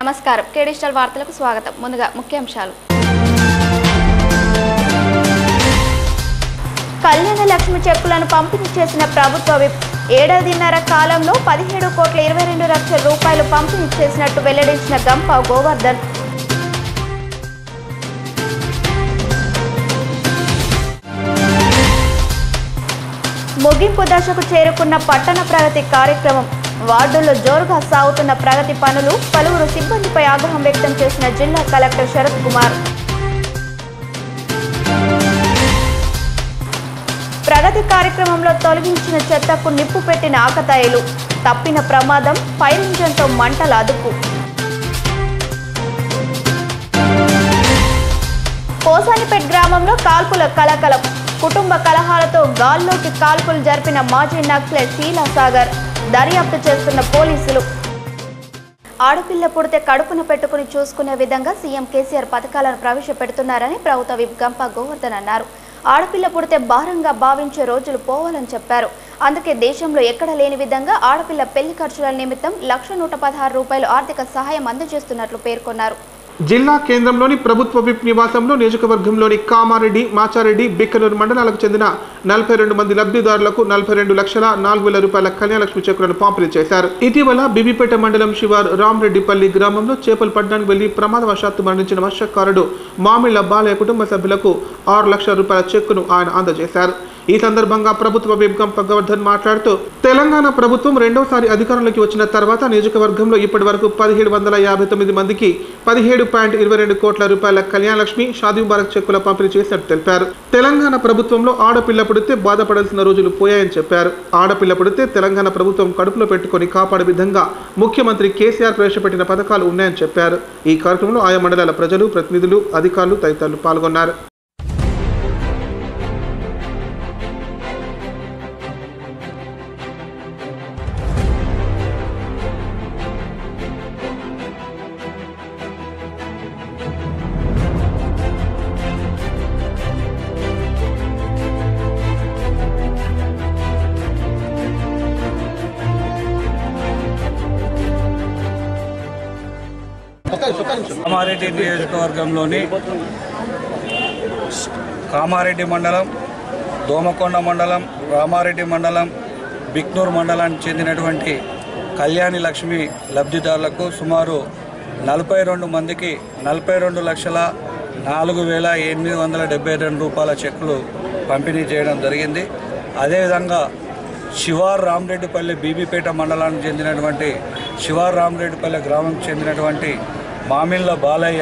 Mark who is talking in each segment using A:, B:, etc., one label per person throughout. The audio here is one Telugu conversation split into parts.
A: నమస్కారం కే డిజిటల్ వార్తలకు స్వాగతం ముందుగా ముఖ్యాంశాలు కళ్యాణ లక్ష్మి చెక్కులను పంపిణీ చేసిన ప్రభుత్వ విప్ ఏడాదిన్నర కాలంలో పదిహేడు కోట్ల ఇరవై రెండు లక్షల రూపాయలు పంపిణీ చేసినట్టు వెల్లడించిన గంప గోవర్ధన్ ముగింపు దశకు చేరుకున్న పట్టణ ప్రగతి కార్యక్రమం వార్డుల్లో జోరుగా సాగుతున్న ప్రగతి పనులు పలువురు సిబ్బందిపై ఆగ్రహం వ్యక్తం చేసిన జిల్లా కలెక్టర్ శరత్ కుమార్ ప్రగతి కార్యక్రమంలో తొలగించిన చెత్తకు నిప్పు పెట్టిన ఆకతాయిలు తప్పిన ప్రమాదం ఫైర్ ఇంజన్తో మంటల అదుపు పోసానిపేట్ గ్రామంలో కాల్పుల కలకలం కుటుంబ కలహాలతో గాల్లోకి కాల్పులు జరిపిన మాజీ నక్సలైట్ శీలా సాగర్ దర్యాప్తు చేస్తున్న పోలీసులు ఆడపిల్ల పుడితే కడుపున పెట్టుకుని చూసుకునే విధంగా సీఎం కేసీఆర్ పథకాలను ప్రవేశపెడుతున్నారని ప్రభుత్వ విప్ గంప గోవర్ధన్ అన్నారు ఆడపిల్ల పుడితే భారంగా భావించే రోజులు పోవాలని చెప్పారు అందుకే దేశంలో ఎక్కడ లేని విధంగా ఆడపిల్ల పెళ్లి ఖర్చుల నిమిత్తం లక్ష నూట పదహారు రూపాయలు ఆర్థిక సహాయం అందజేస్తున్నట్లు పేర్కొన్నారు
B: జిల్లా కేంద్రంలోని ప్రభుత్వ విప్ నివాసంలో నియోజకవర్గంలోని కామారెడ్డి మాచారెడ్డి బిక్కనూరు మండలాలకు చెందిన నలభై రెండు మంది లబ్ధిదారులకు నలభై రెండు లక్షల నాలుగు వేల రూపాయల కళ్యాణలక్ష్మి చెక్కులను పంపిణీ చేశారు ఇటీవల బీబీపేట మండలం శివార్ రామరెడ్డిపల్లి గ్రామంలో చేపలు పట్టడానికి వెళ్లి ప్రమాదవశాత్తు మరణించిన మత్స్యకారుడు మామిళ్ల బాలయ్య కుటుంబ సభ్యులకు ఆరు లక్షల రూపాయల చెక్కును ఆయన అందజేశారు ఈ సందర్భంగా ప్రభుత్వ విభగం గవర్ధన్ మాట్లాడుతూ తెలంగాణ ప్రభుత్వం రెండోసారి అధికారంలోకి వచ్చిన తర్వాత నియోజకవర్గంలో ఇప్పటి వరకు పదిహేడు వందల యాభై తొమ్మిది మందికి పదిహేడు పాయింట్ ఇరవై రెండు కోట్ల రూపాయల కళ్యాణ లక్ష్మి షాదీ ముబారక్ చెక్కుల పంపిణీ చేసినట్టు తెలిపారు తెలంగాణ ప్రభుత్వంలో ఆడపిల్ల పుడితే బాధపడాల్సిన రోజులు పోయాయని చెప్పారు ఆడపిల్ల పుడితే తెలంగాణ ప్రభుత్వం కడుపులో పెట్టుకొని కాపాడే విధంగా ముఖ్యమంత్రి కేసీఆర్ ప్రవేశపెట్టిన పథకాలు ఉన్నాయని చెప్పారు ఈ కార్యక్రమంలో ఆయా మండలాల ప్రజలు ప్రతినిధులు అధికారులు తదితరులు పాల్గొన్నారు
C: కామారెడ్డి నియోజకవర్గంలోని కామారెడ్డి మండలం దోమకొండ మండలం రామారెడ్డి మండలం బిక్నూర్ మండలానికి చెందినటువంటి కళ్యాణి లక్ష్మి లబ్ధిదారులకు సుమారు నలభై రెండు మందికి నలభై రెండు లక్షల నాలుగు వేల ఎనిమిది వందల డెబ్బై రెండు రూపాయల చెక్కులు పంపిణీ చేయడం జరిగింది అదేవిధంగా శివార్ రామరెడ్డిపల్లి బీబీపేట మండలానికి చెందినటువంటి శివార్ రామరెడ్డిపల్లి గ్రామంకి చెందినటువంటి మామిళ్ళ బాలయ్య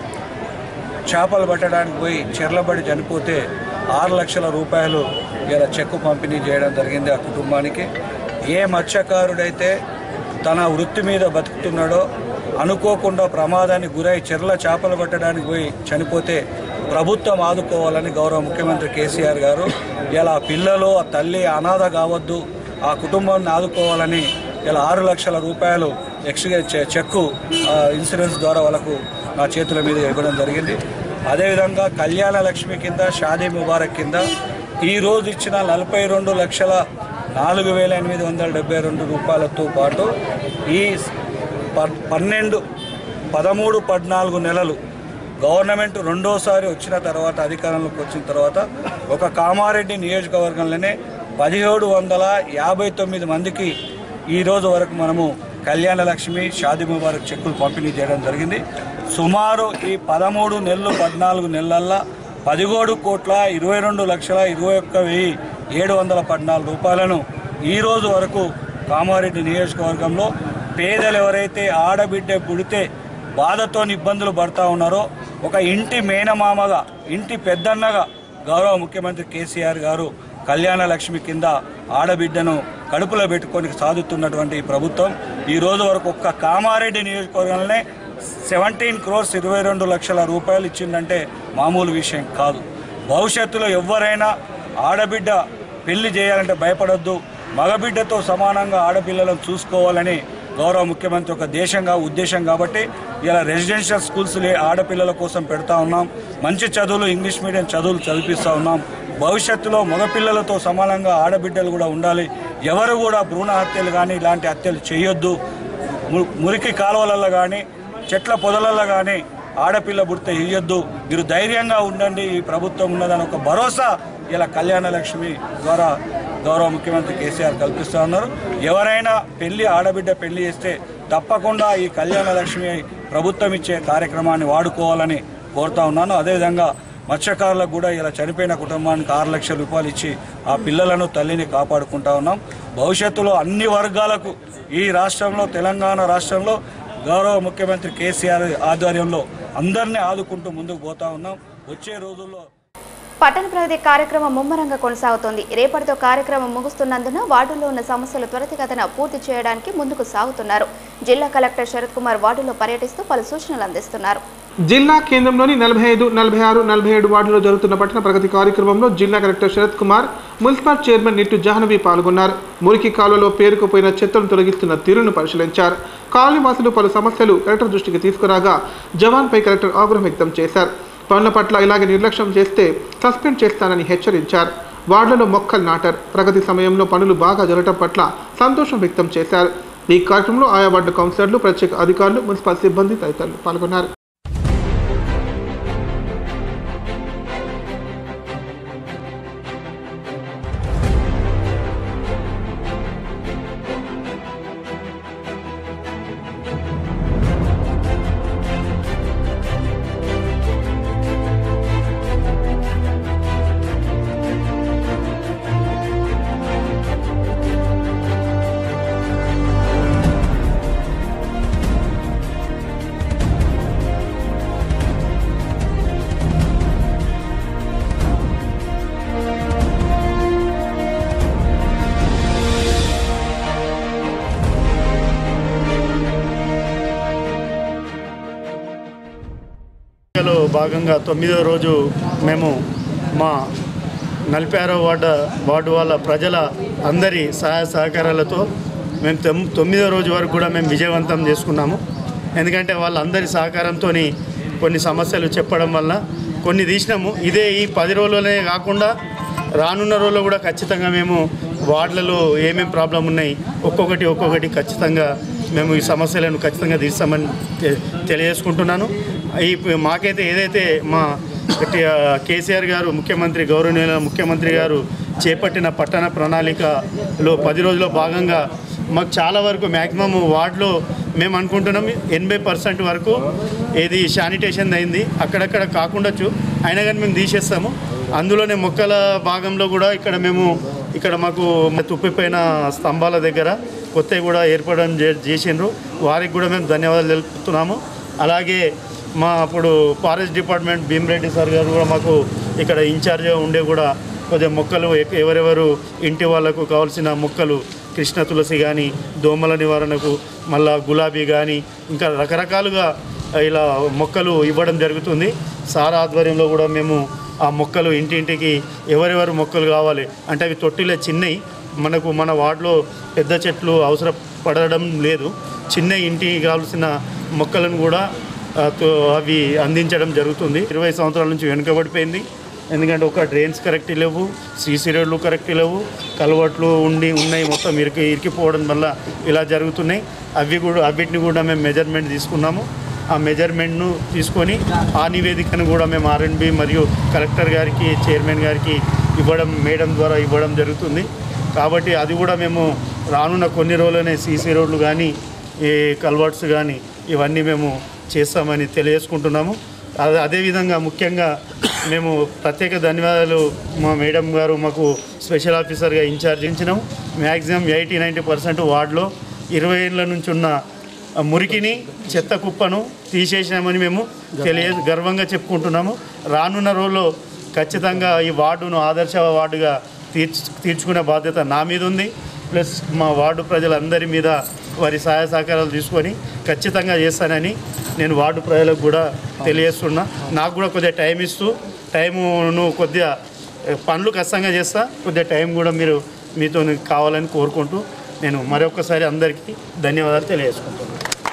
C: చేపలు పట్టడానికి పోయి చెర్లబడి చనిపోతే ఆరు లక్షల రూపాయలు ఇలా చెక్కు పంపిణీ చేయడం జరిగింది ఆ కుటుంబానికి ఏ మత్స్యకారుడైతే తన వృత్తి మీద బతుకుతున్నాడో అనుకోకుండా ప్రమాదానికి గురై చెర్ల చేపలు పట్టడానికి పోయి చనిపోతే ప్రభుత్వం ఆదుకోవాలని గౌరవ ముఖ్యమంత్రి కేసీఆర్ గారు ఇలా ఆ పిల్లలు ఆ తల్లి అనాథ కావద్దు ఆ కుటుంబాన్ని ఆదుకోవాలని ఇలా ఆరు లక్షల రూపాయలు ఎక్స్గా చె- చెక్కు ఆ, ఇన్సూరెన్స్ ద్వారా వాళ్ళకు నా చేతుల మీద ఇవ్వడం జరిగింది అదేవిధంగా కళ్యాణ లక్ష్మి కింద షాదీ ముబారక్ కింద ఈ రోజు ఇచ్చిన నలభై రెండు లక్షల నాలుగు వేల ఎనిమిది వందల డెబ్బై రెండు రూపాయలతో పాటు ఈ ప- పన్నెండు పదమూడు పద్నాలుగు నెలలు గవర్నమెంట్ రెండోసారి వచ్చిన తర్వాత అధికారంలోకి వచ్చిన తర్వాత ఒక కామారెడ్డి నియోజకవర్గంలోనే పదిహేడు వందల యాభై తొమ్మిది మందికి ఈ రోజు వరకు మనము కళ్యాణ లక్ష్మి షాది ముబారక్ చెక్కులు పంపిణీ చేయడం జరిగింది సుమారు ఈ పదమూడు నెలలు పద్నాలుగు నెలల్లో పదిహేడు కోట్ల ఇరవై రెండు లక్షల ఇరవై ఒక్క వెయ్యి ఏడు వందల పద్నాలుగు రూపాయలను ఈ రోజు వరకు కామారెడ్డి నియోజకవర్గంలో పేదలు ఎవరైతే ఆడబిడ్డ పుడితే బాధతో ఇబ్బందులు పడతా ఉన్నారో ఒక ఇంటి మేనమామగా ఇంటి పెద్దన్నగా గౌరవ ముఖ్యమంత్రి కేసీఆర్ గారు కళ్యాణ లక్ష్మి కింద ఆడబిడ్డను కడుపులో పెట్టుకొని సాదుతున్నటువంటి ఈ ప్రభుత్వం ఈ రోజు వరకు ఒక్క కామారెడ్డి నియోజకవర్గంలోనే సెవెంటీన్ క్రోర్స్ ఇరవై రెండు లక్షల రూపాయలు ఇచ్చిందంటే మామూలు విషయం కాదు భవిష్యత్తులో ఎవరైనా ఆడబిడ్డ పెళ్లి చేయాలంటే భయపడొద్దు మగబిడ్డతో సమానంగా ఆడపిల్లలను చూసుకోవాలని గౌరవ ముఖ్యమంత్రి ఒక దేశంగా ఉద్దేశం కాబట్టి ఇలా రెసిడెన్షియల్ స్కూల్స్ లే- ఆడపిల్లల కోసం పెడతా ఉన్నాం మంచి చదువులు ఇంగ్లీష్ మీడియం చదువులు చదివిస్తూ ఉన్నాం భవిష్యత్తులో మగపిల్లలతో సమానంగా ఆడబిడ్డలు కూడా ఉండాలి ఎవరు కూడా భ్రూణ హత్యలు కానీ ఇలాంటి హత్యలు చేయొద్దు ము- మురికి కాలువలలో కానీ చెట్ల పొదలలో కానీ ఆడపిల్ల పుడితే ఇయ్యొద్దు మీరు ధైర్యంగా ఉండండి ఈ ప్రభుత్వం ఉన్నదని ఒక భరోసా ఇలా కళ్యాణ లక్ష్మి ద్వారా గౌరవ ముఖ్యమంత్రి కేసీఆర్ కల్పిస్తూ ఉన్నారు ఎవరైనా పెళ్లి ఆడబిడ్డ పెళ్లి చేస్తే తప్పకుండా ఈ కళ్యాణ లక్ష్మి ప్రభుత్వం ఇచ్చే కార్యక్రమాన్ని వాడుకోవాలని కోరుతా ఉన్నాను అదేవిధంగా మత్స్యకారులకు కూడా ఇలా చనిపోయిన కుటుంబానికి ఆరు లక్షల రూపాయలు ఇచ్చి ఆ పిల్లలను తల్లిని కాపాడుకుంటా ఉన్నాం భవిష్యత్తులో అన్ని వర్గాలకు ఈ రాష్ట్రంలో తెలంగాణ రాష్ట్రంలో గౌరవ ముఖ్యమంత్రి కేసీఆర్ ఆధ్వర్యంలో అందరినీ ఆదుకుంటూ ముందుకు పోతా ఉన్నాం వచ్చే రోజుల్లో
A: పట్టణ ప్రగతి కార్యక్రమం ముమ్మరంగా కొనసాగుతోంది రేపటితో కార్యక్రమం ముగుస్తున్నందున వార్డుల్లో ఉన్న సమస్యలు త్వరితగతిన పూర్తి చేయడానికి ముందుకు సాగుతున్నారు జిల్లా కలెక్టర్ శరత్ కుమార్ వార్డులో పర్యటిస్తూ పలు సూచనలు అందిస్తున్నారు
B: జిల్లా కేంద్రంలోని నలభై ఐదు నలభై ఆరు నలభై ఏడు వార్డులో జరుగుతున్న పట్టణ ప్రగతి కార్యక్రమంలో జిల్లా collector Sharath Kumar municipal chairman Nittu Jahnavi పాల్గొన్నారు మురికి కాలువలో పేరుకుపోయిన చెత్తను తొలగిస్తున్న తీరును పరిశీలించారు కాలనీ వాసులు పలు సమస్యలు కలెక్టర్ దృష్టికి తీసుకురాగా జవాన్పై కలెక్టర్ ఆగ్రహం వ్యక్తం చేశారు పనుల పట్ల ఇలాగే నిర్లక్ష్యం చేస్తే సస్పెండ్ చేస్తానని హెచ్చరించారు వార్డులలో మొక్కలు నాటారు ప్రగతి సమయంలో పనులు బాగా జరగటం పట్ల సంతోషం వ్యక్తం చేశారు ఈ కార్యక్రమంలో ఆయా వార్డు కౌన్సిలర్లు ప్రత్యేక అధికారులు మున్సిపల్ సిబ్బంది తదితరులు పాల్గొన్నారు
D: లో భాగంగా తొమ్మిదో రోజు మేము మా నలభై ఆరో వార్డు వార్డు వాళ్ళ ప్రజల అందరి సహాయ సహకారాలతో మేము తొమ్- తొమ్మిదో రోజు వరకు కూడా మేము విజయవంతం చేసుకున్నాము ఎందుకంటే వాళ్ళందరి సహకారంతో కొన్ని సమస్యలు చెప్పడం వల్ల కొన్ని తీసినాము ఇదే ఈ పది రోజులనే కాకుండా రానున్న రోజుల్లో కూడా ఖచ్చితంగా మేము వార్డులలో ఏమేమి ప్రాబ్లం ఉన్నాయి ఒక్కొక్కటి ఒక్కొక్కటి ఖచ్చితంగా మేము ఈ సమస్యలను ఖచ్చితంగా తీస్తామని తె- తెలియజేసుకుంటున్నాను ఈ మాకైతే ఏదైతే మా టి- కేసీఆర్ గారు ముఖ్యమంత్రి గౌరవనీయుల ముఖ్యమంత్రి గారు చేపట్టిన పట్టణ ప్రణాళికలో పది రోజుల్లో భాగంగా మాకు చాలా వరకు మ్యాక్సిమం వార్డులో మేము అనుకుంటున్నాం ఎనభై పర్సెంట్ వరకు ఏది శానిటేషన్ అయింది అక్కడక్కడ కాకుండా చూ అయినా కానీ మేము తీసేస్తాము అందులోనే మొక్కల భాగంలో కూడా ఇక్కడ మేము ఇక్కడ మాకు తుప్పిపోయిన స్తంభాల దగ్గర కొత్తవి కూడా ఏర్పడడం చే- చేసిండ్రు వారికి కూడా మేము ధన్యవాదాలు తెలుపుతున్నాము అలాగే మా అప్పుడు ఫారెస్ట్ డిపార్ట్మెంట్ భీమరెడ్డి సార్ గారు కూడా మాకు ఇక్కడ ఇన్ఛార్జ్గా ఉండే కూడా కొద్దిగా మొక్కలు ఎక్- ఎవరెవరు ఇంటి వాళ్ళకు కావాల్సిన మొక్కలు కృష్ణ తులసి కానీ దోమల నివారణకు మళ్ళా గులాబీ కానీ ఇంకా రకరకాలుగా ఇలా మొక్కలు ఇవ్వడం జరుగుతుంది సార్ ఆధ్వర్యంలో కూడా మేము ఆ మొక్కలు ఇంటింటికి ఎవరెవరు మొక్కలు కావాలి అంటే అవి తొట్టిలో చిన్నవి మనకు మన వార్డులో పెద్ద చెట్లు అవసరపడడం లేదు చిన్న ఇంటికి కావాల్సిన మొక్కలను కూడా ఆ, తో- అవి అందించడం జరుగుతుంది ఇరవై సంవత్సరాల నుంచి వెనుకబడిపోయింది ఎందుకంటే ఒక డ్రైన్స్ కరెక్ట్ లేవు సీసీ రోడ్లు కరెక్ట్ లేవు కలవట్లు ఉండి ఉన్నాయి మొత్తం ఇరికి ఇరికిపోవడం వల్ల ఇలా జరుగుతున్నాయి అవి కూడా అవిటిని కూడా మేము మెజర్మెంట్ తీసుకున్నాము ఆ మెజర్మెంట్ను తీసుకొని ఆ నివేదికను కూడా మేము ఆర్ఎండ్బి మరియు కలెక్టర్ గారికి చైర్మన్ గారికి ఇవ్వడం మేడం ద్వారా ఇవ్వడం జరుగుతుంది కాబట్టి అది కూడా మేము రానున్న కొన్ని రోజులనే సీసీ రోడ్లు కానీ ఈ కల్వర్ట్స్ కానీ ఇవన్నీ మేము చేస్తామని తెలియజేసుకుంటున్నాము అదే అదేవిధంగా ముఖ్యంగా మేము ప్రత్యేక ధన్యవాదాలు మా మేడం గారు మాకు స్పెషల్ ఆఫీసర్గా ఇన్ఛార్జ్ ఇచ్చినాం మ్యాక్సిమం ఎయిటీ నైంటీ పర్సెంట్ వార్డులో ఇరవై ఏళ్ళ నుంచి ఉన్న ఆ మురికిని చెత్త కుప్పను తీసేసినామని మేము తెలియ గర్వంగా చెప్పుకుంటున్నాము రానున్న రోజుల్లో ఖచ్చితంగా ఈ వార్డును ఆదర్శ వార్డుగా తీర్చు తీర్చుకునే బాధ్యత నా మీద ఉంది ప్లస్ మా వార్డు ప్రజలందరి మీద వారి సహాయ సహకారాలు తీసుకొని ఖచ్చితంగా చేస్తానని నేను వార్డు ప్రజలకు కూడా తెలియజేస్తున్నా నాకు కూడా కొద్దిగా టైం ఇస్తూ టైమును కొద్దిగా ఏ, పనులు కష్టంగా చేస్తా కొద్దిగా టైం కూడా మీరు మీతో కావాలని కోరుకుంటూ నేను మరొకసారి అందరికీ ధన్యవాదాలు తెలియజేసుకుంటున్నాను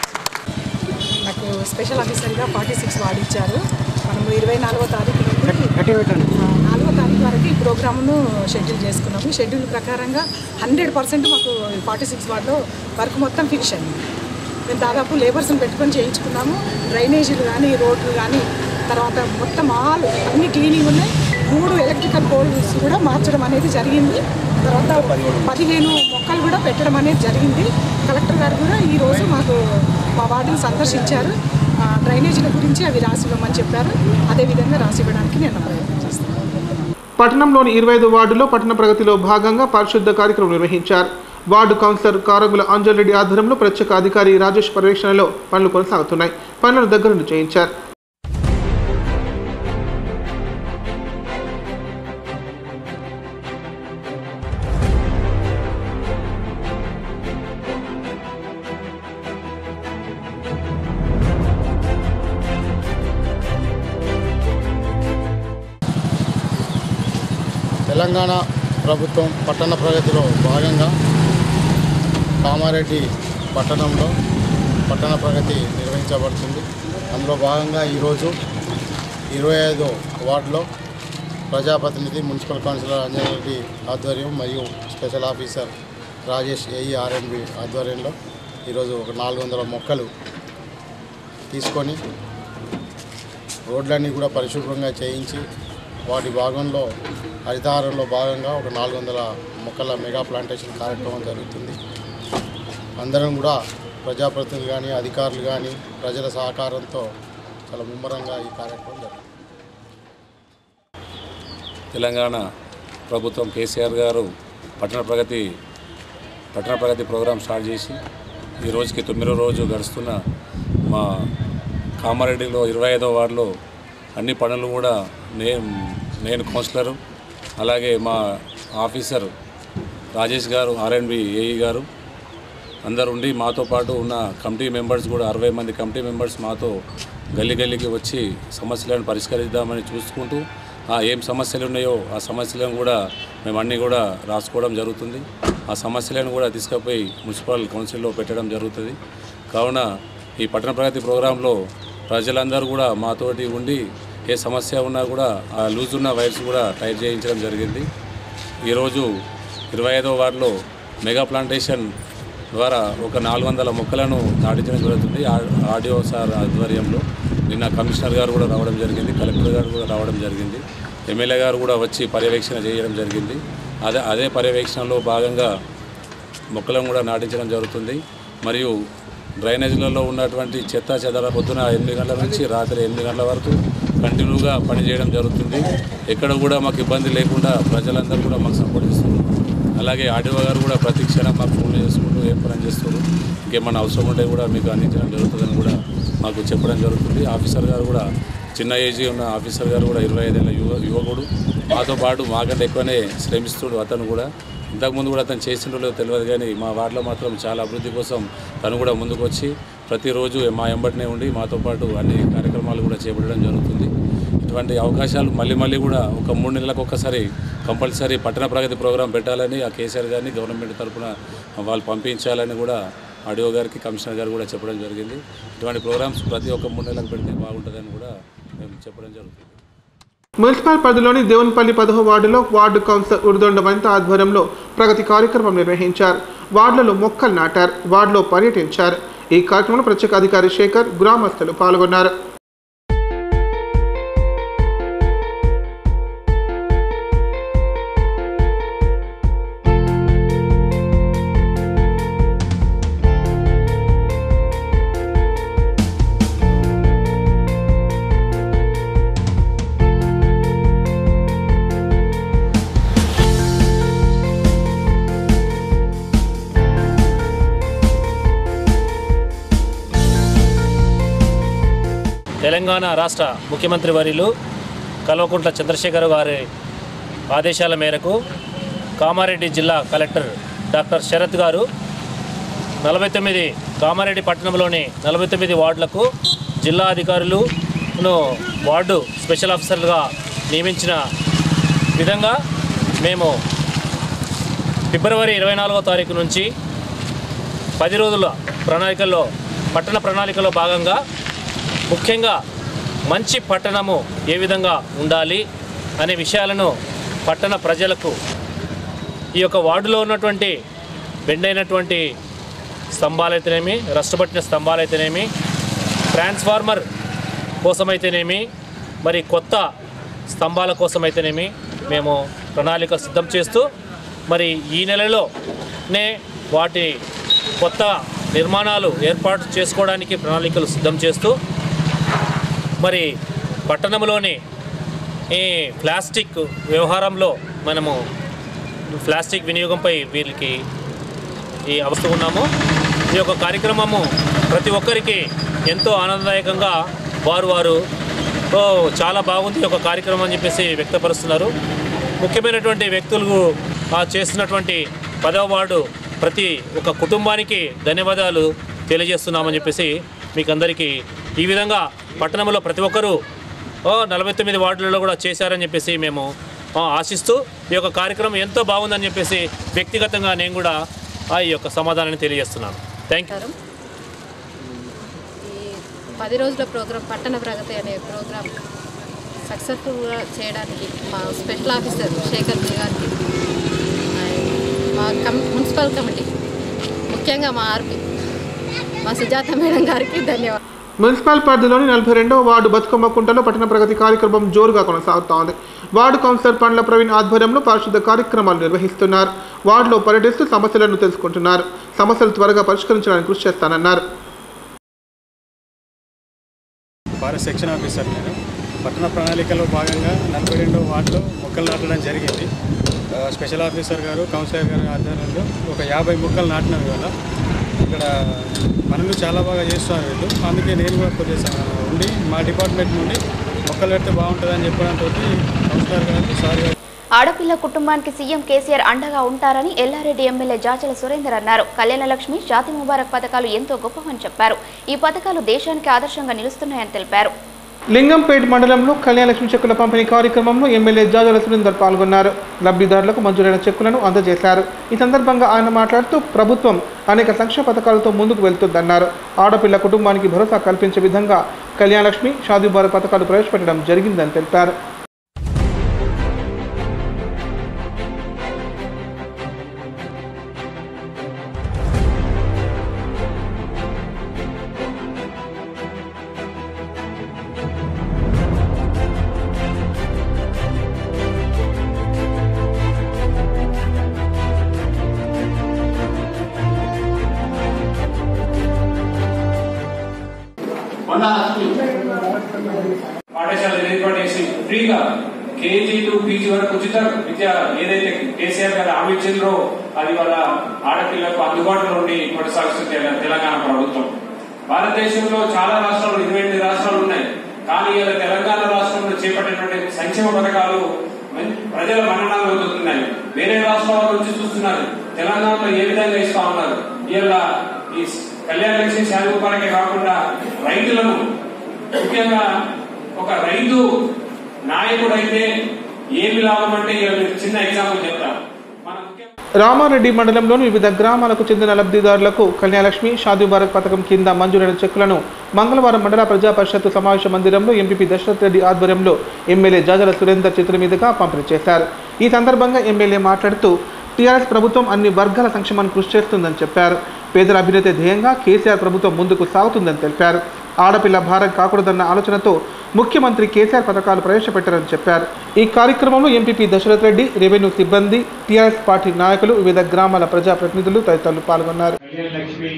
E: నాకు స్పెషల్ ఆఫీసర్గా ఫార్టీ సిక్స్ వార్డు ఇచ్చారు మనము ఇరవై నాలుగో తారీఖు నుండి ఆ, నాలుగో తారీఖు వరకు ఈ ప్రోగ్రామ్ను షెడ్యూల్ చేసుకున్నాము షెడ్యూల్ ప్రకారంగా హండ్రెడ్ పర్సెంట్ మాకు ఫార్టీ సిక్స్ వార్డులో వర్క్ మొత్తం ఫినిష్ అయింది మేము దాదాపు లేబర్స్ని పెట్టుకొని చేయించుకున్నాము డ్రైనేజీలు కానీ రోడ్లు కానీ తర్వాత మొత్తం ఆల్ అన్ని క్లీనింగ్ ఉన్నాయి మూడు ఎలక్ట్రికల్ పోల్స్ కూడా మార్చడం అనేది జరిగింది తర్వాత పదిహేను మొక్కలు కూడా పెట్టడం అనేది జరిగింది కలెక్టర్ గారు కూడా ఈరోజు మాకు మా వార్డుని సందర్శించారు ఆ, డ్రైనేజీల గురించి అవి రాసి ఇవ్వమని చెప్పారు అదేవిధంగా రాసి ఇవ్వడానికి నేను ప్రయత్నం చేస్తాను
B: పట్టణంలోని ఇరవై ఐదు వార్డులో పట్టణ ప్రగతిలో భాగంగా పరిశుద్ధ కార్యక్రమం నిర్వహించారు వార్డు కౌన్సిలర్ కారగుల అంజల్ రెడ్డి ఆధ్వర్యంలో ప్రత్యేక అధికారి రాజేష్ పర్యవేక్షణలో పనులు కొనసాగుతున్నాయి పనులను దగ్గరుండి చేయించారు
F: తెలంగాణ ప్రభుత్వం పట్టణ ప్రగతిలో భాగంగా కామారెడ్డి పట్టణంలో పట్టణ ప్రగతి నిర్వహించబడుతుంది అందులో భాగంగా ఈరోజు ఇరవై ఐదో వార్డులో ప్రజాప్రతినిధి మున్సిపల్ కౌన్సిలర్ అంజన్ రెడ్డి ఆధ్వర్యం మరియు special officer Rajesh AE RNB ఆధ్వర్యంలో ఈరోజు ఒక నాలుగు వందల మొక్కలు తీసుకొని రోడ్లన్నీ కూడా పరిశుభ్రంగా చేయించి వాటి భాగంలో హరితహారంలో భాగంగా ఒక నాలుగు వందల మొక్కల మెగా ప్లాంటేషన్ కార్యక్రమం జరుగుతుంది అందరం కూడా ప్రజాప్రతినిధులు కానీ అధికారులు కానీ ప్రజల సహకారంతో చాలా ముమ్మరంగా ఈ కార్యక్రమం జరుగుతుంది
G: తెలంగాణ ప్రభుత్వం కేసీఆర్ గారు పట్టణ ప్రగతి పట్టణ ప్రగతి ప్రోగ్రాం స్టార్ట్ చేసి ఈ రోజుకి తొమ్మిదో రోజు గడుస్తున్న మా కామారెడ్డిలో ఇరవై ఐదో వార్డులో అన్ని పనులు కూడా నేను నేను కౌన్సిలరు అలాగే మా ఆఫీసర్ రాజేష్ గారు ఆర్ఎన్బి ఏఈ గారు అందరు ఉండి మాతో పాటు ఉన్న కమిటీ మెంబర్స్ కూడా అరవై మంది కమిటీ మెంబర్స్ మాతో గల్లీ గల్లీకి వచ్చి సమస్యలను పరిష్కరిద్దామని చూసుకుంటూ ఆ ఏం సమస్యలు ఉన్నాయో ఆ సమస్యలను కూడా మేము అన్నీ కూడా రాసుకోవడం జరుగుతుంది ఆ సమస్యలను కూడా తీసుకుపోయి మున్సిపల్ కౌన్సిల్లో పెట్టడం జరుగుతుంది కావున ఈ పట్టణ ప్రగతి ప్రోగ్రాంలో ప్రజలందరూ కూడా మాతోటి ఉండి ఏ సమస్య ఉన్నా కూడా ఆ లూజ్ ఉన్న వైర్స్ కూడా టైట్ చేయించడం జరిగింది ఈరోజు ఇరవై ఐదో వార్డులో మెగా ప్లాంటేషన్ ద్వారా ఒక నాలుగు వందల మొక్కలను నాటించడం జరుగుతుంది ఆ- ఆడియో సార్ ఆధ్వర్యంలో నిన్న కమిషనర్ గారు కూడా రావడం జరిగింది కలెక్టర్ గారు కూడా రావడం జరిగింది ఎమ్మెల్యే గారు కూడా వచ్చి పర్యవేక్షణ చేయడం జరిగింది అదే అదే పర్యవేక్షణలో భాగంగా మొక్కలను కూడా నాటించడం జరుగుతుంది మరియు డ్రైనేజీలలో ఉన్నటువంటి చెత్త చెదర పొద్దున ఎనిమిది గంటల నుంచి రాత్రి ఎనిమిది గంటల వరకు కంటిన్యూగా పనిచేయడం జరుగుతుంది ఎక్కడ కూడా మాకు ఇబ్బంది లేకుండా ప్రజలందరూ కూడా మాకు సపోర్ట్ ఇస్తున్నారు అలాగే ఆర్డీఓ గారు కూడా ప్రతి క్షణం మాకు ఫోన్ చేసుకుంటూ ఏం పని చేస్తారు ఇంకేమన్నా అవసరం ఉంటే కూడా మీకు అందించడం జరుగుతుందని కూడా మాకు చెప్పడం జరుగుతుంది ఆఫీసర్ గారు కూడా చిన్న ఏజీ ఉన్న ఆఫీసర్ గారు కూడా ఇరవై ఐదేళ్ళ యువ యువకుడు మాతో పాటు మాకంటే ఎక్కువనే శ్రమిస్తుడు అతను కూడా ఇంతకుముందు కూడా అతను చేసిండో లేదో తెలియదు కానీ మా వార్డులో మాత్రం చాలా అభివృద్ధి కోసం తను కూడా ముందుకు వచ్చి ప్రతిరోజు మా ఎంబటినే ఉండి మాతో పాటు అన్ని కార్యక్రమాలు కూడా చేపట్టడం జరుగుతుంది ఇటువంటి అవకాశాలు మళ్ళీ మళ్ళీ కూడా ఒక మూడు నెలలకు ఒక్కసారి కంపల్సరీ పట్టణ ప్రగతి ప్రోగ్రాం పెట్టాలని ఆ కేసీఆర్ గారిని గవర్నమెంట్ తరఫున వాళ్ళు పంపించాలని కూడా ఆడియో గారికి కమిషనర్ గారు కూడా చెప్పడం జరిగింది ఇటువంటి ప్రోగ్రామ్స్ ప్రతి ఒక్క మూడు నెలలకు పెడితే బాగుంటుందని కూడా మేము చెప్పడం జరుగుతుంది
B: మున్సిపల్ పరిధిలోని దేవునిపల్లి పదహో వార్డులో వార్డు కౌన్సిలర్ ఉర్దొండ వనిత ఆధ్వర్యంలో ప్రగతి కార్యక్రమం నిర్వహించారు వార్డులలో మొక్కలు నాటారు వార్డులో పర్యటించారు ఈ కార్యక్రమంలో ప్రత్యేక అధికారి శేఖర్ గ్రామస్తులు పాల్గొన్నారు
H: తెలంగాణ రాష్ట్ర ముఖ్యమంత్రి వర్యులు కల్వకుంట్ల చంద్రశేఖర్ గారి ఆదేశాల మేరకు కామారెడ్డి జిల్లా కలెక్టర్ డాక్టర్ శరత్ గారు నలభై తొమ్మిది కామారెడ్డి పట్టణంలోని నలభై తొమ్మిది వార్డులకు జిల్లా అధికారులను వార్డు స్పెషల్ ఆఫీసర్లుగా నియమించిన విధంగా మేము ఫిబ్రవరి ఇరవై నాలుగో తారీఖు నుంచి పది రోజుల ప్రణాళికల్లో పట్టణ ప్రణాళికలో భాగంగా ముఖ్యంగా మంచి పట్టణము ఏ విధంగా ఉండాలి అనే విషయాలను పట్టణ ప్రజలకు ఈ యొక్క వార్డులో ఉన్నటువంటి బెండైనటువంటి స్తంభాలైతేనేమి రష్టపట్టిన స్తంభాలైతేనేమి ట్రాన్స్ఫార్మర్ కోసమైతేనేమి మరి కొత్త స్తంభాల కోసమైతేనేమి మేము ప్రణాళిక సిద్ధం చేస్తూ మరి ఈ నెలలోనే వాటి కొత్త నిర్మాణాలు ఏర్పాటు చేసుకోవడానికి ప్రణాళికలు సిద్ధం చేస్తూ మరి పట్టణంలోని ఈ ప్లాస్టిక్ వ్యవహారంలో మనము ప్లాస్టిక్ వినియోగంపై వీళ్ళకి ఈ అవస్థ ఉన్నాము ఈ యొక్క కార్యక్రమము ప్రతి ఒక్కరికి ఎంతో ఆనందదాయకంగా వారు వారు "ఓ, చాలా బాగుంది ఈ యొక్క కార్యక్రమం అని చెప్పేసి వ్యక్తపరుస్తున్నారు ముఖ్యమైనటువంటి వ్యక్తులు ఆ చేస్తున్నటువంటి పదవ వార్డు ప్రతి ఒక్క కుటుంబానికి ధన్యవాదాలు తెలియజేస్తున్నామని చెప్పేసి మీకు అందరికీ ఈ విధంగా పట్టణంలో ప్రతి ఒక్కరూ ఓ నలభై తొమ్మిది వార్డులలో కూడా చేశారని చెప్పేసి మేము ఆ, ఆశిస్తూ ఈ యొక్క కార్యక్రమం ఎంతో బాగుందని చెప్పేసి వ్యక్తిగతంగా నేను కూడా ఆ ఈ యొక్క సమాధానాన్ని తెలియజేస్తున్నాను థ్యాంక్ యూ
I: నమస్కారం ఈ పది రోజుల ప్రోగ్రాం పట్టణ ప్రగతి అనే ప్రోగ్రాం సక్సెస్ఫుల్గా చేయడానికి మా స్పెషల్ ఆఫీసర్ శేఖర్ జీ గారికి అండ్ మా కమ్ మున్సిపల్ కమిటీ ముఖ్యంగా మా ఆర్పి మా సుజాత మేడం గారికి ధన్యవాదాలు
B: మున్సిపల్ పరిధిలోని నలభై రెండవ వార్డు బతుకమ్మ కుంటలో పట్టణ ప్రగతి కార్యక్రమం జోరుగా కొనసాగుతోంది వార్డు కౌన్సిలర్ పండ్ల ప్రవీణ్ ఆధ్వర్యంలో పారిశుద్ధ కార్యక్రమాలు నిర్వహిస్తున్నారు వార్డులో పర్యటిస్తూ సమస్యలను తెలుసుకుంటున్నారు సమస్యలు త్వరగా పరిష్కరించడానికి కృషి చేస్తానన్నారు
D: ఫారెస్ట్ సెక్షన్ ఆఫీసర్ నేను పట్టణ ప్రణాళికలో భాగంగా నలభై రెండో వార్డులో మొక్కలు నాటడం జరిగింది ఆ, స్పెషల్ ఆఫీసర్ గారు కౌన్సిలర్ గారు ఆధ్వర్యంలో ఒక యాభై మొక్కలు నాటినారు ఇవాళ ఇక్కడ పనులు చాలా బాగా చేస్తున్నారు వీళ్ళు అందుకే నేను కూడా కొద్దిగా ఉండి మా డిపార్ట్మెంట్ నుండి మొక్కలు పెడితే బాగుంటుందని చెప్పడంతో కౌన్సిలర్ గారు సార్ గారు
A: ఆడపిల్ల కుటుంబానికి సీఎం కేసీఆర్ అండగా ఉంటారని ఎల్లారెడ్డి ఎమ్మెల్యే జాచల సురేందర్ అన్నారు కళ్యాణ లక్ష్మి షాతి ముబారక్ పథకాలు ఎంతో గొప్పవని చెప్పారు ఈ పథకాలు దేశానికి ఆదర్శంగా నిలుస్తున్నాయని తెలిపారు
B: లింగంపేట్ మండలంలో కళ్యాణలక్ష్మి చెక్కుల పంపిణీ కార్యక్రమంలో ఎమ్మెల్యే జాజల సురేందర్ పాల్గొన్నారు లబ్ధిదారులకు మంజూరైన చెక్కులను అందజేశారు ఈ సందర్భంగా ఆయన మాట్లాడుతూ ప్రభుత్వం అనేక సంక్షేమ పథకాలతో ముందుకు వెళ్తుందన్నారు ఆడపిల్ల కుటుంబానికి భరోసా కల్పించే విధంగా కళ్యాణలక్ష్మి షాదీ ముబారక్ పథకాలు ప్రవేశపెట్టడం జరిగిందని తెలిపారు
J: పాఠశాల ఏర్పాటు చేసి ఫ్రీగా కేజీ టు పీజీ వరకు ఉచిత విద్య ఏదైతే కేసీఆర్ గారు హామీ ఇచ్చిండ్రో అది వాళ్ళ ఆడపిల్లకు అందుబాటులో ఉండి కొనసాగిస్తుంది తెల- తెలంగాణ ప్రభుత్వం భారతదేశంలో చాలా రాష్ట్రాలు ఇరవై ఎనిమిది రాష్ట్రాలు ఉన్నాయి కానీ ఇలా తెలంగాణ రాష్ట్రంలో చేపట్టినటువంటి సంక్షేమ పథకాలు మం- ప్రజల మన్ననాలు పొందుతున్నాయి వేరే రాష్ట్రాల నుంచి చూస్తున్నారు తెలంగాణలో ఏ విధంగా ఇస్తా ఉన్నారు ఇలా ఈ కళ్యాణ లక్ష్మి శాంతి పరకే కాకుండా రైతులను ముఖ్యంగా ఒక రైతు నాయకుడు అయితే ఏమి లాభం అంటే ఇక మీకు చిన్న ఎగ్జాంపుల్ చెప్తాను మన ముఖ్య
B: రామారెడ్డి మండలంలోని వివిధ గ్రామాలకు చెందిన లబ్ధిదారులకు కళ్యాణలక్ష్మి షాదీ ముబారక్ పథకం కింద మంజూరైన చెక్కులను మంగళవారం మండల ప్రజా పరిషత్ సమావేశ మందిరంలో ఎంపీపీ దశరథ్ రెడ్డి ఆధ్వర్యంలో ఎమ్మెల్యే జాజల సురేందర్ చేతుల మీదుగా పంపిణీ చేశారు ఈ సందర్భంగా ఎమ్మెల్యే మాట్లాడుతూ టీఆర్ఎస్ ప్రభుత్వం అన్ని వర్గాల సంక్షేమానికి కృషి చేస్తుందని చెప్పారు పేదల అభ్యున్నతి ధ్యేయంగా కేసీఆర్ ప్రభుత్వం ముందుకు సాగుతుందని తెలిపారు ఆడపిల్ల భారం కాకూడదన్న ఆలోచనతో ముఖ్యమంత్రి కేసీఆర్ పథకాలు ప్రవేశపెట్టారని చెప్పారు ఈ కార్యక్రమంలో ఎంపీపీ దశరథ్ రెడ్డి రెవెన్యూ సిబ్బంది టీఆర్ఎస్ పార్టీ నాయకులు వివిధ గ్రామాల ప్రజాప్రతినిధులు తదితరులు పాల్గొన్నారు
J: కళ్యాణ లక్ష్మి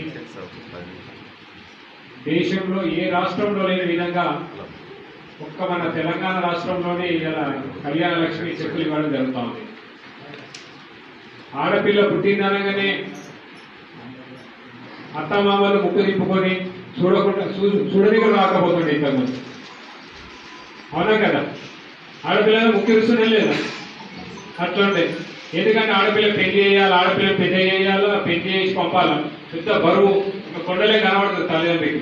J: దేశంలో ఏ రాష్ట్రంలో లేని విధంగా ఒక్క మన తెలంగాణ రాష్ట్రంలోనే ఇలా కళ్యాణ లక్ష్మి చెక్కులు ఇవ్వడం జరుగుతోంది ఆడపిల్ల పుట్టిందనగానే అత్తమామలు ముక్కు తిప్పుకొని చూడకుండా చూ- చూడని కూడా రాకపోతుండే ఇంతకుముందు అవునా కదా ఆడపిల్లలు ముక్కు ఇరుస్తూనే లేదా అట్లుండే ఎందుకంటే ఆడపిల్ల పెళ్లి చేయాలి ఆడపిల్ల పెళ్లి చేయాలి పెళ్లి చేసి పంపాలి పెద్ద బరువు ఒక కొండలే కనబడుతుంది తల్లిదండ్రికి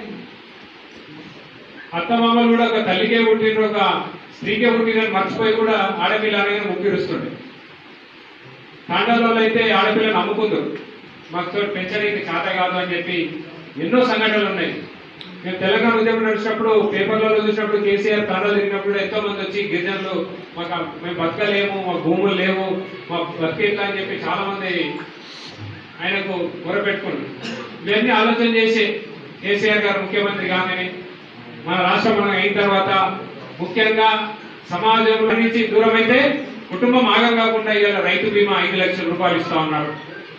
J: అత్తమామలు కూడా ఒక తల్లికే పుట్టిన ఒక స్త్రీకే పుట్టినని మర్చిపోయి కూడా ఆడపిల్ల అనేది ముక్కిరుస్తుండే తాండాలో అయితే ఆడపిల్లని నమ్ముకుందరు మాకు తోటి పెంచడానికి చేత కాదు అని చెప్పి ఎన్నో సంఘటనలు ఉన్నాయి మేము తెలంగాణ ఉద్యమం నడిచినప్పుడు పేపర్లలో చూసినప్పుడు కేసీఆర్ తాండాలు తిరిగినప్పుడు ఎంతో మంది వచ్చి గిరిజనులు మాకు ఆ- మేము బతకలేము మా భూములు లేవు మా బతికేట్లా అని చెప్పి చాలా మంది ఆయనకు మొరపెట్టుకున్నాం ఇవన్నీ ఆలోచన చేసి కేసీఆర్ గారు ముఖ్యమంత్రి కాగానే మన రాష్ట్రం మనం అయిన తర్వాత ముఖ్యంగా సమాజంలో నుంచి దూరం అయితే కుటుంబం ఆగం కాకుండా ఇవాళ రైతు బీమా ఐదు లక్షల రూపాయలు ఇస్తా ఉన్నారు